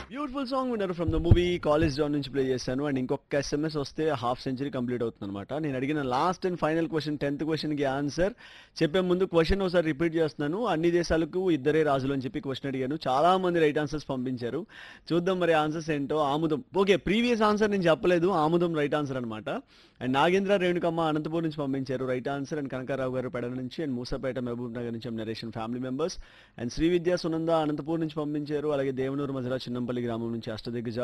beautiful song విన్నారు from the movie college down నుంచి play చేశాను అండ్ ఇంకొక ఎస్ఎంఎస్ వస్తే హాఫ్ సెంచరీ కంప్లీట్ అవుతుంది అనమాట నేను అడిగిన last and final question tenth question కి ఆన్సర్ చెప్పే ముందు క్వశ్చన్ ఒకసారి రిపీట్ చేస్తున్నాను అన్ని దేశాలకు ఇద్దరే రాజులు అని చెప్పి క్వశ్చన్ అడిగాను చాలా మంది రైట్ ఆన్సర్స్ పంపించారు చూద్దాం మరి ఆన్సర్స్ ఏంటో ఆముదం ఓకే ప్రీవియస్ ఆన్సర్ నేను చెప్పలేదు ఆముదం రైట్ ఆన్సర్ అనమాట అండ్ నాగేంద్ర రేణుకమ్మ అనంతపూర్ నుంచి పంపించారు రైట్ ఆన్సర్ అండ్ కనకారావు గారు పెడ నుంచి అండ్ మూసాపేట మహబూబ్ నగర్ నుంచి నరేషన్ family members and Shri Vidya Sunanda Anantapur నుంచి పంపించారు అలాగే దేవనూరు మధుర చిన్నంపల్లి గ్రామం నుంచి అష్టదిగ్గజ